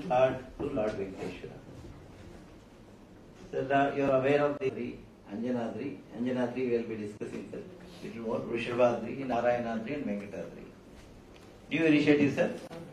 Lord to Lord Venkateshwara. So now you are aware of the three, Anjanadri. Anjanadri we will be discussing sir. Little more Vrishabhadri, Narayanadri and Venkatadri. New initiative sir.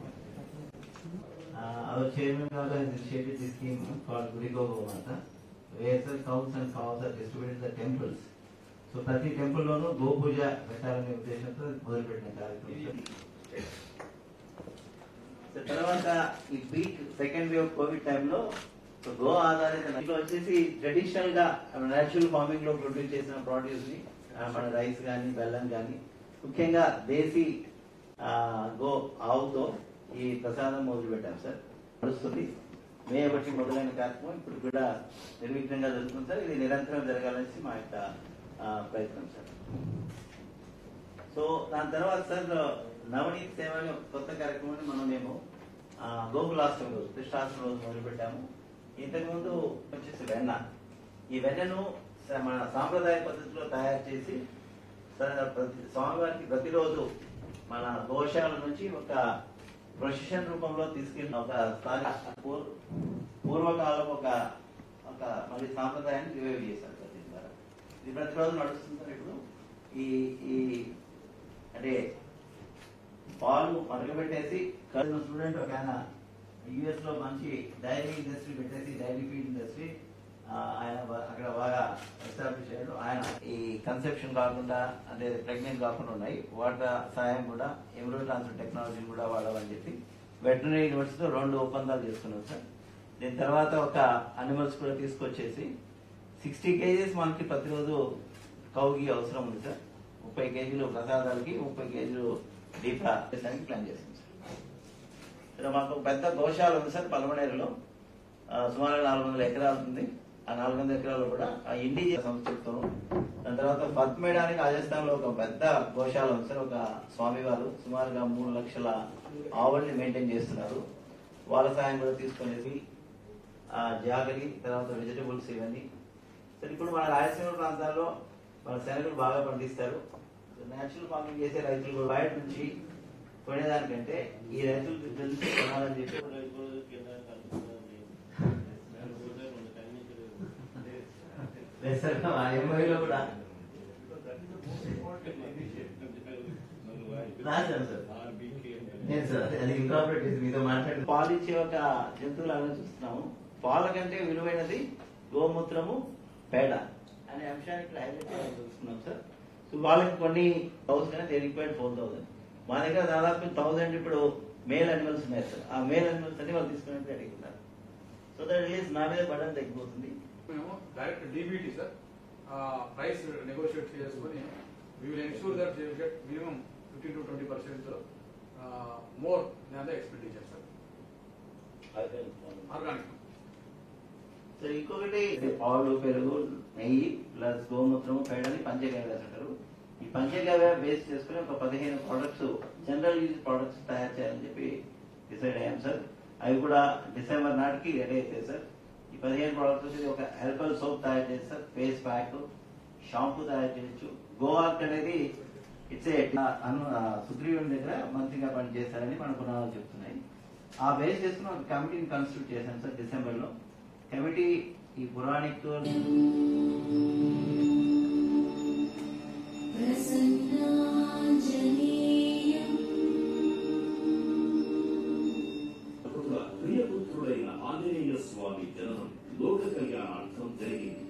Uh, our chairman also has initiated this scheme called Gurigo Mata, where sir cows and cows are distributed in the temples. So ప్రతి టెంపుల్లోనూ గోపూజ పెట్టాలనే ఉద్దేశంతో మొదలుపెట్టిన కార్యక్రమం sir. So తర్వాత ఈ peak second wave covid టైంలో సో గో ఆధారిత ఇంట్లో వచ్చేసి ట్రెడిషనల్ గా నేచురల్ ఫార్మింగ్ లో ప్రొడ్యూస్ చేసిన ప్రొడ్యూస్ ని ఆ, మన రైస్ కానీ బెల్లం కానీ ముఖ్యంగా దేశీ ఆ, గో ఆవుతో ఈ ప్రసాదం మొదలు పెట్టాం సార్ నడుస్తుంది మే ఒకటి మొదలైన కార్యక్రమం ఇప్పుడు కూడా నిర్విఘ్నంగా జరుగుతుంది సార్ ఇది నిరంతరం జరగాలనేసి మా యొక్క ఆ, ప్రయత్నం సార్ సో దాని తర్వాత సార్ నవనీత్ సేవ అనే ఒక కొత్త కార్యక్రమాన్ని మనం మేము ఆ, గోకులాష్టమి రోజు కృష్ణాష్టమి రోజు మొదలు పెట్టాము ఇంతకుముందు వచ్చేసి వెన్న ఈ వెన్నను స- మన సాంప్రదాయ పద్ధతిలో తయారు చేసి స- ప్రతి స్వామివారికి ప్రతిరోజు మన దోషాల నుంచి ఒక ప్రొసెషన్ రూపంలో తీసుకెళ్ళిన ఒక స్థానిక పూర్- పూర్వకాలం ఒక ఒక మళ్ళీ సాంప్రదాయాన్ని రివైవ్ చేశారు సార్ దీని ద్వారా ఇది ప్రతిరోజు నడుస్తుంది సార్ ఇప్పుడు ఈ ఈ అంటే పాలు మరగబెట్టేసి కలిసిన స్టూడెంట్ ఒక ఆయన యుఎస్ లో మంచి డైరీ ఇండస్ట్రీ పెట్టేసి డైరీ ఫీడ్ ఇండస్ట్రీ ఆయన బా- అక్కడ బాగా ఎస్టాబ్లిష్ అయ్యాడు ఆయన ఈ కన్సెప్షన్ కాకుండా అంటే ప్రెగ్నెంట్ కాకుండా ఉన్నాయి వాటి సాయం కూడా ఎమ్రో ట్రాన్స్ఫర్ టెక్నాలజీని కూడా వాడాలని చెప్పి వెటనరీ యూనివర్సిటీతో రెండు ఒప్పందాలు చేసుకున్నాం సార్ దీని తర్వాత ఒక అనిమల్స్ కూడా తీసుకొచ్చేసి సిక్స్టీ కేజీస్ మనకి ప్రతిరోజు కౌకి అవసరం ఉంది సార్ ముప్పై కేజీలు ప్రసాదాలకి ముప్పై కేజీలు దీప చేసడానికి ప్లాన్ చేస్తాం సార్ ఇక్కడ మాకు ఒక పెద్ద గోశాల ఉంది సార్ పలమనేరులో ఆ, సుమారు నాలుగు వందల ఎకరాలు ఉంది ఆ నాలుగు వందల ఎకరాలు కూడా ఆ ఇండిజియస్ సంస్థతో దాని తర్వాత పద్మేడానికి రాజస్థాన్ లో ఒక పెద్ద గోశాల ఉంది సార్ ఒక స్వామివారు సుమారుగా మూడు లక్షల ఆవుల్ని మెయింటైన్ చేస్తున్నారు వాళ్ళ సాయం కూడా తీసుకునేది ఆ జాగరి తర్వాత వెజిటబుల్స్ ఇవన్నీ సరే ఇప్పుడు మన రాయలసీమ ప్రాంతాల్లో మన శనగలు బాగా పండిస్తారు నేచురల్ ఫార్మింగ్ చేసే రైతులు కూడా బయట నుంచి కొనేదానికంటే ఈ రైతులు తెలిసి కొనాలని చెప్పి లేదు సార్ ఆ MOU లో కూడా రాశాను సార్ నేను సార్ అది ఇంకాపరేట్ చేసి మీతో మాట్లాడి పాలు ఇచ్చే ఒక జంతువులాగా చూస్తున్నాము పాల కంటే విలువైనది గోమూత్రము పేడ అనే అంశాన్ని ఇక్కడ హైలైట్ చేయాలని చూస్తున్నాం సార్ సో వాళ్ళకి కొన్ని thousand they required four thousand మా దగ్గర దాదాపు థౌసండ్ ఇప్పుడు మేల్ అనిమల్స్ ఉన్నాయి సార్ ఆ మేల్ అనిమల్స్ అన్ని వాళ్ళు తీసుకున్నట్టు అడుగుతున్నారు సో దట్ రిలీజ్ నా మీద బటన్ తగ్గిపోతుంది మేము direct DBT sir price negotiate చేసుకొని we will ensure that they get minimum fifteen to twenty percent more than the expenditure sir organic so ఇంకొకటి పాలు పెరుగు నెయ్యి ప్లస్ గోమూత్రము పేడని పంచగవ్య అంటారు ఈ పంచగవ్య బేస్ చేసుకుని ఒక పదిహేను ప్రోడక్ట్స్ జనరల్ యూజ్ ప్రోడక్ట్స్ తయారు చేయాలని చెప్పి డిసైడ్ అయ్యాం సార్ అవి కూడా డిసెంబర్ నాటికి రెడీ అవుతాయి సార్ ఈ పదిహేను ప్రోడక్ట్స్ వచ్చి ఒక హెర్బల్ సోప్ తయారు చేసి సార్ ఫేస్ ప్యాక్ షాంపూ తయారు చేయొచ్చు గోవాక్ అనేది ఇట్స్ ఏ సుగ్రీవుని దగ్గర మంత్రిగా పనిచేస్తారని మన పునాలు చెప్తున్నాయి ఆ బేస్ చేసుకుని ఒక కమిటీని కన్స్టిట్యూట్ చేశాం సార్ డిసెంబర్ లో కమిటీ ఈ పురాణిక్ ప్రసన్నాంజనేయం ప్రియపుత్రుడైన ఆంజనేయ స్వామి జననం లోక కళ్యాణార్థం జరిగింది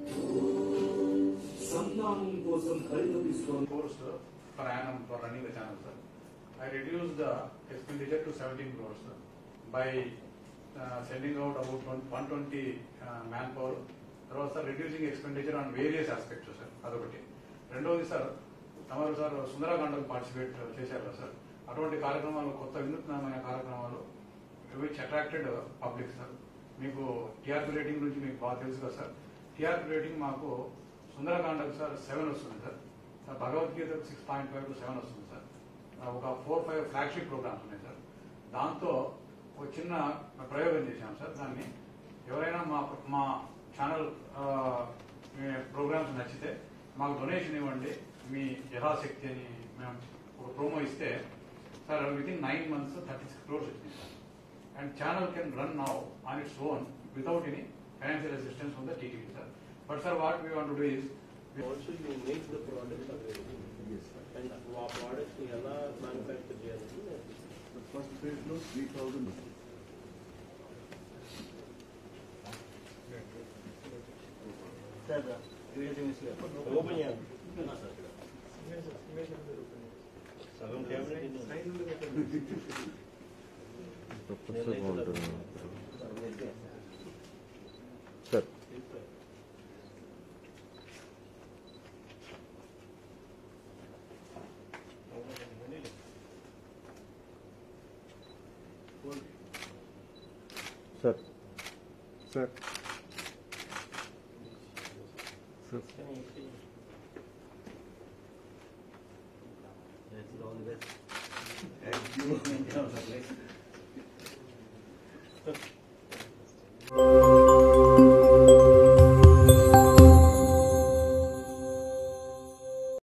సంతానం కోసం పరితపిస్తోన్న crores uh, per annum for running the channel, sir. I reduced the expenditure to 17 crores, sir, by uh, sending out about one- 120 uh, manpower. తర్వాత sir reducing expenditure on various aspects sir అదొకటి రెండవది sir తమరు sir సుందరకాండకు participate చేశారు కదా sir అటువంటి కార్యక్రమాలు కొత్త వినూత్నమైన కార్యక్రమాలు విచ్ అట్రాక్టెడ్ పబ్లిక్ సార్ మీకు టీఆర్పీ రేటింగ్ గురించి మీకు బాగా తెలుసు కదా సార్ టీఆర్పీ రేటింగ్ మాకు సుందరకాండకు సార్ సెవెన్ వస్తుంది సార్ సార్ భగవద్గీతకు six point five to seven వస్తుంది సార్ ఆ, ఒక ఫోర్ ఫైవ్ ఫ్లాగ్షిప్ ప్రోగ్రామ్స్ ఉన్నాయి సార్ దాంతో ఒక చిన్న ప్రయోగం చేశాం సార్ దాన్ని ఎవరైనా మా మా ఛానల్ ప్రోగ్రామ్స్ నచ్చితే మాకు డొనేషన్ ఇవ్వండి మీ యథాశక్తి అని మేము ఒక ప్రోమో ఇస్తే sir with in nine months thirty six crores వచ్చింది sir and channel can run now on its own without any financial assistance from the TTV, sir. But sir, what we want to do is, we- Also you make the product available. And ఆ product ని ఎలా manufacture చేయాలని first phase లో three thousand open చేయాలి సగం cabinet sir sir sir sir all the best. Thank you. Maintain our place.